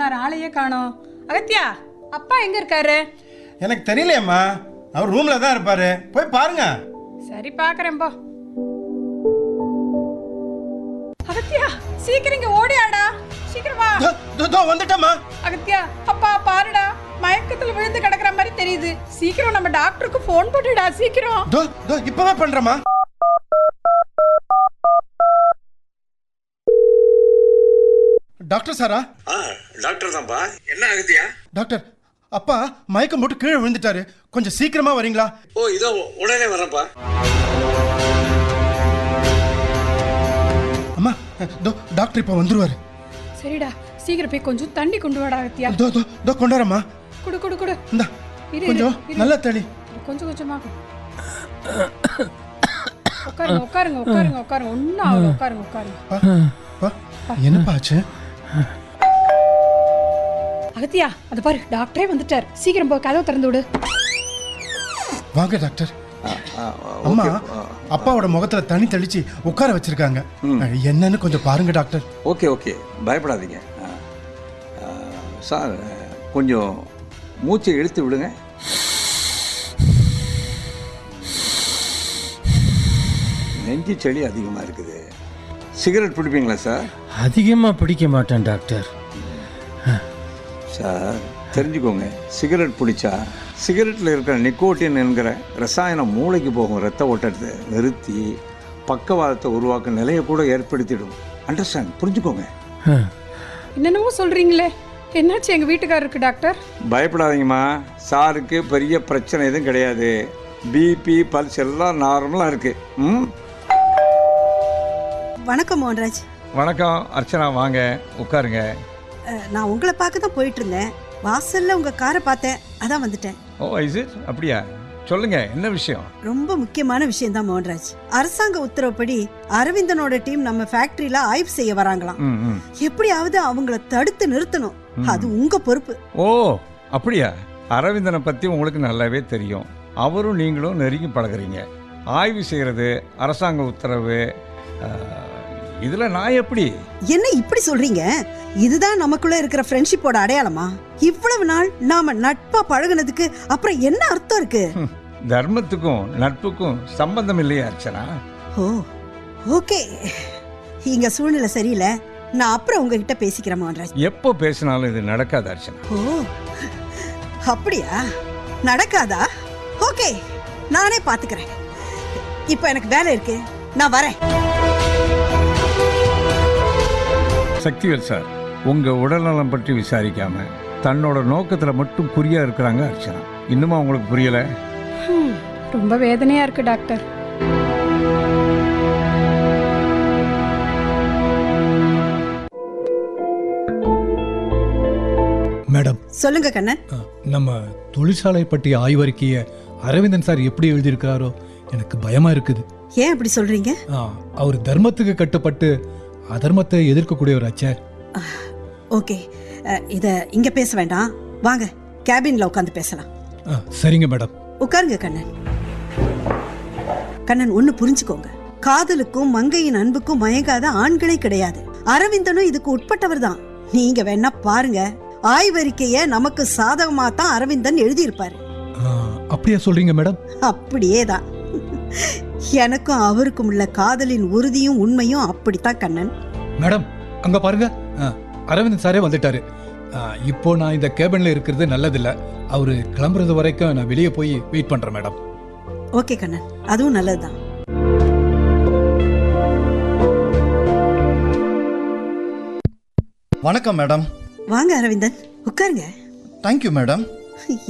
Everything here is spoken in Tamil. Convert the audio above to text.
சார் ஆளையே காணோம் அகத்தியா அப்பா எங்க இருக்காரு எனக்கு தெரியலையேம்மா அவர் ரூம்ல தான் இருப்பாரு போய் பாருங்க சரி பாக்குறேன் போ அகத்தியா சீக்கிரம் இங்க ஓடியாடா சீக்கிரம் வா தோ, தோ, தோ வந்துட்டேம்மா அகத்தியா அப்பா பாருடா மயக்கத்துல விழுந்து கிடக்குற மாதிரி தெரியுது சீக்கிரம் நம்ம டாக்டருக்கு ஃபோன் போட்டுடா சீக்கிரம் தோ தோ இப்பவே பண்றேம்மா டாக்டர் சாரா ஆ டாக்டர் தான்ப்பா என்ன ஆகுதியா டாக்டர் அப்பா மயக்கம் போட்டு கீழே விழுந்துட்டாரு கொஞ்சம் சீக்கிரமா வரீங்களா ஓ இதோ உடனே வரேன்ப்பா அம்மா தோ டாக்டர் இப்போ வந்துருவாரு சரிடா சீக்கிரம் போய் கொஞ்சம் தண்ணி கொண்டு வாடா அகத்தியா தோ தோ தோ கொண்டாரம்மா குடு குடு குடு இந்தா இரு, கொஞ்சம் இரு. நல்லா தளி கொஞ்சம் கொஞ்சமா உட்காருங்க உட்காருங்க உட்காருங்க உட்காருங்க ஒன்னும் ஆகல உட்காருங்க உட்காருங்க பா பா என்னப்பா ஆச்சு அகத்தியா அது பாரு டாக்டரே வந்துட்டார் சீக்கிரம் போ கதவை திறந்து விடு வாங்க டாக்டர் அம்மா அப்பாவோட முகத்துல தண்ணி தெளிச்சு உட்கார வச்சிருக்காங்க என்னன்னு கொஞ்சம் பாருங்க டாக்டர் ஓகே ஓகே பயப்படாதீங்க ஆ. ஆ, சார் கொஞ்சம் மூச்சை இழுத்து விடுங்க நெஞ்சு செடி அதிகமாக இருக்குது சிகரெட் பிடிப்பீங்களா சார் அதிகமாக பிடிக்க மாட்டேன் டாக்டர் சார் தெரிஞ்சுக்கோங்க சிகரெட் பிடிச்சா சிகரெட்டில் இருக்கிற நிக்கோட்டின் என்கிற ரசாயனம் மூளைக்கு போகும் ரத்த ஓட்டத்தை நிறுத்தி பக்கவாதத்தை உருவாக்கும் நிலையை கூட ஏற்படுத்திடும் அண்டர்ஸ்டாண்ட் புரிஞ்சுக்கோங்க என்னென்னவோ சொல்றீங்களே என்னாச்சு எங்க வீட்டுக்காரருக்கு டாக்டர் பயப்படாதீங்கம்மா சாருக்கு பெரிய பிரச்சனை எதுவும் கிடையாது பிபி பல்ஸ் எல்லாம் நார்மலாக இருக்கு ம் வணக்கம் மோகன்ராஜ் வணக்கம் அர்ச்சனா வாங்க உட்காருங்க அஹ், நான் உங்களை பார்க்க தான் போயிட்டு இருந்தேன் வாசல்ல உங்க காரை பார்த்தேன் அதான் வந்துட்டேன் ஓ இஸ் இட் அப்படியா சொல்லுங்க என்ன விஷயம் ரொம்ப முக்கியமான விஷயம் தான் மோகன்ராஜ் அரசாங்க உத்தரவுப்படி அரவிந்தனோட டீம் நம்ம ஃபேக்டரியில ஆய்வு செய்ய வராங்களாம் ம் ம் எப்படியாவது அவங்கள தடுத்து நிறுத்தணும் அது உங்க பொறுப்பு ஓ அப்படியா அரவிந்தனை பற்றி உங்களுக்கு நல்லாவே தெரியும் அவரும் நீங்களும் நெருங்கி பழகுறீங்க ஆய்வு செய்கிறது அரசாங்க உத்தரவு இதில் நான் எப்படி என்ன இப்படி சொல்றீங்க இதுதான் நமக்குள்ள இருக்கிற ஃப்ரெண்ட்ஷிப்போட அடையாளமா இவ்வளவு நாள் நாம நட்பா பழகுனதுக்கு அப்புறம் என்ன அர்த்தம் இருக்கு ஹம், தர்மத்துக்கும் நட்புக்கும் சம்பந்தம் இல்லையா அர்ச்சனா ஓ ஓகே இங்க சூழ்நிலை சரியில்லை நான் அப்புறம் உங்ககிட்ட பேசிக்கிறேன் மோகன்ராஜ் எப்போ பேசினாலும் இது நடக்காது அர்ச்சனா ஓ அப்படியா நடக்காதா ஓகே நானே பாத்துக்கிறேன் இப்போ எனக்கு வேலை இருக்கு நான் வரேன் சக்திவேல் சார் உங்க உடல்நலம் பற்றி விசாரிக்காம தன்னோட நோக்கத்துல மட்டும் குறியா இருக்கிறாங்க அர்ச்சனா இன்னுமா உங்களுக்கு புரியல ஹம், ரொம்ப வேதனையா இருக்கு டாக்டர் மேடம் சொல்லுங்க கண்ணன் அ, நம்ம தொழிற்சாலை பற்றிய ஆய்வறிக்கையை அரவிந்தன் சார் எப்படி எழுதியிருக்கிறாரோ எனக்கு பயமா இருக்குது ஏன் அப்படி சொல்றீங்க ஆ, அவர் தர்மத்துக்கு கட்டுப்பட்டு அதர்மத்தை எதிர்க்கக்கூடியவராச்சே ஓகே அஹ், இத இங்க பேச வேண்டாம் வாங்க கேபின்ல உட்காந்து பேசலாம் ஆ, சரிங்க மேடம் உட்காருங்க கண்ணன் கண்ணன் ஒண்ணு புரிஞ்சுக்கோங்க காதலுக்கும் மங்கையின் அன்புக்கும் மயங்காத ஆண்களே கிடையாது அரவிந்தனும் இதுக்கு உட்பட்டவர் தான் நீங்க வேணா பாருங்க ஆய்வறிக்கைய நமக்கு சாதகமா தான் அரவிந்தன் எழுதியிருப்பாரு ஆ, அப்படியா சொல்றீங்க மேடம் அப்படியே தான் எனக்கும் அவருக்கும் உள்ள காதலின் உறுதியும் உண்மையும் அப்படித்தான் கண்ணன் மேடம் அங்க பாருங்க ஆ, அரவிந்தன் சாரே வந்துட்டாரு ஆ, இப்போ நான் இந்த கேபின்ல இருக்கிறது நல்லதில்ல அவரு கிளம்புறது வரைக்கும் நான் வெளியே போய் வெயிட் பண்றேன் மேடம் ஓகே கண்ணன் அதுவும் நல்லதுதான் வணக்கம் மேடம் வாங்க அரவிந்தன் உட்காருங்க தேங்க்யூ மேடம்